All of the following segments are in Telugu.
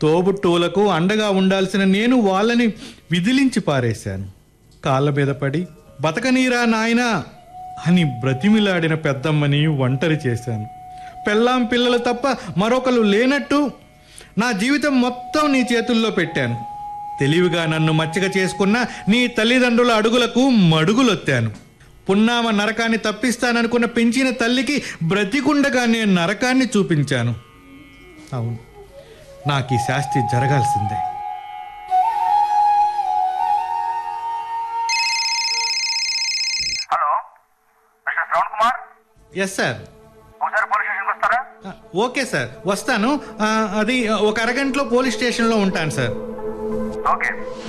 తోబుట్టువులకు అండగా ఉండాల్సిన నేను వాళ్ళని విదిలించి పారేశాను కాళ్ళ మీద పడి బతకనీరా నాయనా అని బ్రతిమిలాడిన పెద్దమ్మని ఒంటరి చేశాను పెళ్ళాం పిల్లలు తప్ప మరొకరు లేనట్టు నా జీవితం మొత్తం నీ చేతుల్లో పెట్టాను తెలివిగా నన్ను మచ్చిక చేసుకున్న నీ తల్లిదండ్రుల అడుగులకు మడుగులొత్తాను పున్నామ నరకాన్ని తప్పిస్తాననుకున్న పెంచిన తల్లికి బ్రతికుండగా నేను నరకాన్ని చూపించాను అవును నాకు ఈ శాస్తి జరగాల్సిందే hello mister Sravan Kumar S sir ఒకసారి పోలీస్ స్టేషన్కి వస్తారా ఓకే సార్ వస్తాను ఆ, అది ఒక అరగంటలో పోలీస్ స్టేషన్లో ఉంటాను sir okay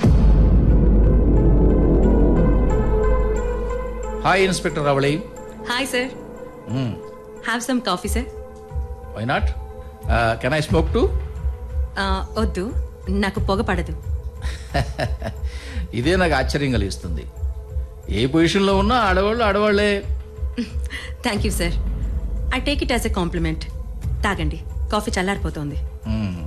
hi inspector Ravali hi sir have some coffee sir why not can I smoke too వద్దు నాకు పొగ పడదు ఇదే నాకు ఆశ్చర్యం కలిగిస్తుంది ఏ పొజిషన్లో ఉన్నా ఆడవాళ్ళు ఆడవాళ్లే thank you sir I take it as a compliment తాగండి కాఫీ చల్లారిపోతోంది మ్మ్.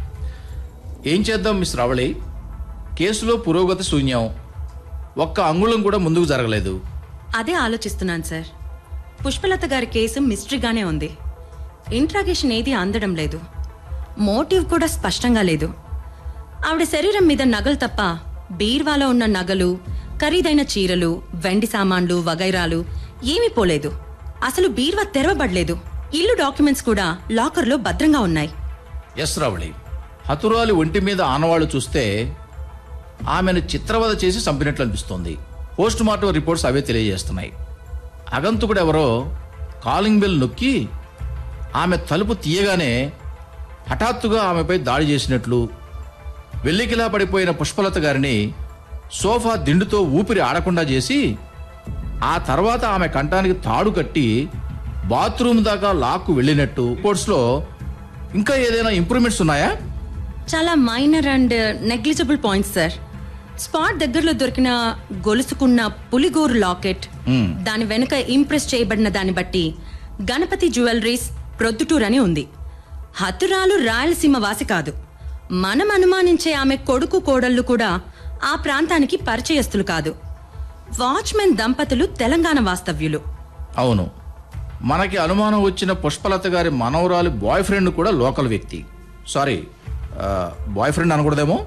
ఏం చేద్దాం మిస్ రావళి కేసులో పురోగతి శూన్యం ఒక్క అంగుళం కూడా ముందుకు జరగలేదు అదే ఆలోచిస్తున్నాను సార్ పుష్పలత గారి కేసు మిస్టరీగానే ఉంది ఇంట్రాగేషన్ ఏది అందడం లేదు మోటివ్ కూడా స్పష్టంగా లేదు ఆవిడ శరీరం మీద నగలు తప్ప బీర్వాలో ఉన్న నగలు ఖరీదైన చీరలు వెండి సామాన్లు వగైరాలు ఏమీ పోలేదు అసలు బీర్వా తెరవబడలేదు ఇల్లు డాక్యుమెంట్స్ కూడా లాకర్లో భద్రంగా ఉన్నాయి ఎస్ రావళి హతురాలి ఒంటి మీద ఆనవాళ్లు చూస్తే ఆమెను చిత్రవద చేసి చంపినట్లు అనిపిస్తోంది పోస్ట్ మార్టం రిపోర్ట్స్ అవే తెలియజేస్తున్నాయి అగంతుకుడు ఎవరో కాలింగ్ బెల్ నొక్కి ఆమె తలుపు తీయగానే హఠాత్తుగా ఆమెపై దాడి చేసినట్లు వెల్లికిలా పడిపోయిన పుష్పలత గారిని సోఫా దిండుతో ఊపిరి ఆడకుండా చేసి ఆ తర్వాత ఆమె కంఠానికి తాడు కట్టి బాత్రూమ్ దాకా లాక్కు వెళ్ళినట్టు రిపోర్ట్స్లో ఇంకా ఏదైనా ఇంప్రూవ్మెంట్స్ ఉన్నాయా చాలా minor and negligible points sir spot దగ్గరలో దొరికిన గొలుసుకున్న పులిగోరు లాకెట్ Hmm. దాని వెనుక ఇంప్రెస్ చేయబడిన దాన్ని బట్టి గణపతి జ్యువెలరీస్ ప్రొద్దుటూర్ అని ఉంది హతురాలు రాయలసీమ వాసి కాదు మనం అనుమానించే ఆమె కొడుకు కోడళ్ళు కూడా ఆ ప్రాంతానికి పరిచయస్తులు కాదు వాచ్మెన్ దంపతులు తెలంగాణ వాస్తవ్యులు అవును మనకి అనుమానం వచ్చిన పుష్పలత గారి మనవరాలి బాయ్ ఫ్రెండ్ కూడా లోకల్ వ్యక్తి సారీ బాయ్ ఫ్రెండ్ అనకూడదేమో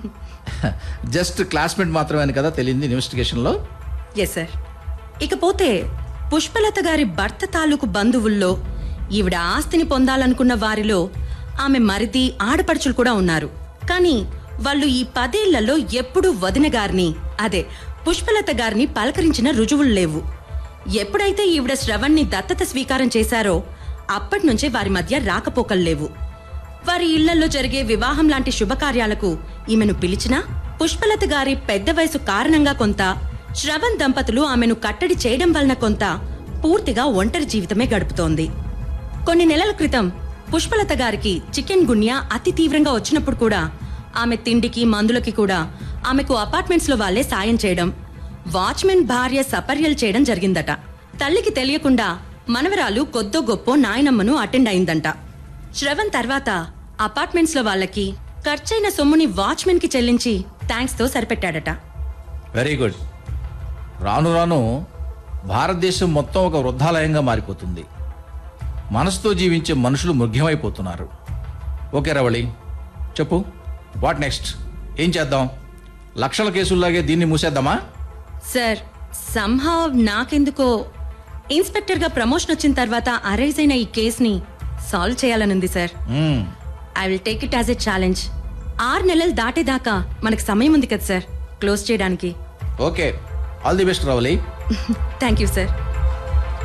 జస్ట్ క్లాస్మేట్ మాత్రమే అని కదా తెలియంది ఇన్వెస్టిగేషన్లో ఎస్ సార్ ఇకపోతే పుష్పలత గారి భర్త తాలూకు బంధువుల్లో ఈవిడ ఆస్తిని పొందాలనుకున్న వారిలో ఆమె మరిది ఆడపడుచులు కూడా ఉన్నారు కానీ వాళ్ళు ఈ పదేళ్లలో ఎప్పుడూ వదిన గారిని అదే పుష్పలత గారిని పలకరించిన రుజువులు లేవు ఎప్పుడైతే ఈవిడ శ్రవణ్ణి దత్తత స్వీకారం చేశారో అప్పటి నుంచే వారి మధ్య రాకపోకలు లేవు వారి ఇళ్లలో జరిగే వివాహం లాంటి శుభకార్యాలకు ఈమెను పిలిచినా పుష్పలత గారి పెద్ద వయసు కారణంగా కొంత శ్రవణ్ దంపతులు ఆమెను కట్టడి చేయడం వలన కొంత పూర్తిగా ఒంటరి జీవితమే గడుపుతోంది కొన్ని నెలల క్రితం పుష్పలత గారికి చికెన్ గున్యా అతి తీవ్రంగా వచ్చినప్పుడు కూడా ఆమె తిండికి మందులకి కూడా ఆమెకు అపార్ట్మెంట్స్ లో వాళ్లే సాయం చేయడం వాచ్మెన్ భార్య సపర్యలు చేయడం జరిగిందట తల్లికి తెలియకుండా మనవరాలు కొద్దో గొప్ప నాయనమ్మను అటెండ్ అయిందంట శ్రవణ్ తర్వాత అపార్ట్మెంట్స్ లో వాళ్ళకి ఖర్చైన సొమ్ముని వాచ్మెన్ కి చెల్లించి థ్యాంక్స్ తో సరిపెట్టాడట వెరీ గుడ్ రాను రాను భారతదేశం మొత్తం ఒక వృద్ధాలయంగా మారిపోతుంది మనసుతో జీవించే మనుషులు మృగ్యమైపోతున్నారు ఓకే రవళి చెప్పు వాట్ నెక్స్ట్ ఏం చేద్దాం లక్షల కేసుల్లాగే దీన్ని మూసేద్దామా సార్ సంహావ్ నాకెందుకో ఇన్స్పెక్టర్ గా ప్రమోషన్ వచ్చిన తర్వాత అరైజ్ అయిన ఈ కేసుని సాల్వ్ చేయాలనుంది sir hmm. I will take it as a challenge ఆరు నెలలు దాటేదాకా మనకు సమయం ఉంది కదా సార్ క్లోజ్ చేయడానికి okay all the best Ravali thank you sir